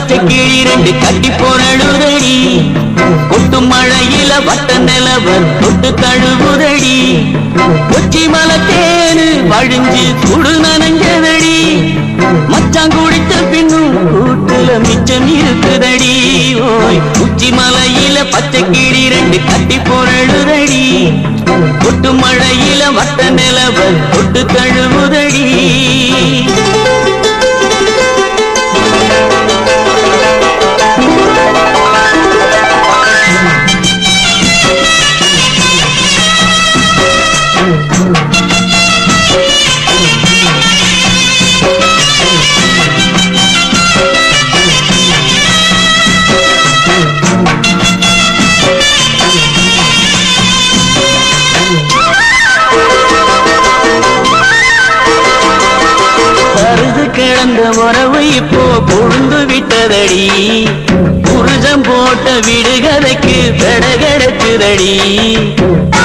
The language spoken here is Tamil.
பச்சை கிளி ரெண்டு கட்டி போரழுதடி கொட்டு மழையில வட்ட நிலவர் தொட்டு கழுவுதடி கொச்சி மலத்தேனு வழிஞ்சு சுடு நனைஞ்சதடி மச்சான் குடித்த பின்னும் கூட்டுல மிச்சம் இருக்குதடி ஓய் உச்சி மலையில பச்சை கிளி ரெண்டு கட்டி போரழுதடி கொட்டு மழையில வட்ட நிலவர் தொட்டு கழுவுதடி கருது கிடந்த உறவு இப்போ கொழுந்து விட்டதடி புருஷம் போட்ட விடுகதைக்கு தட கிடைச்சுதடி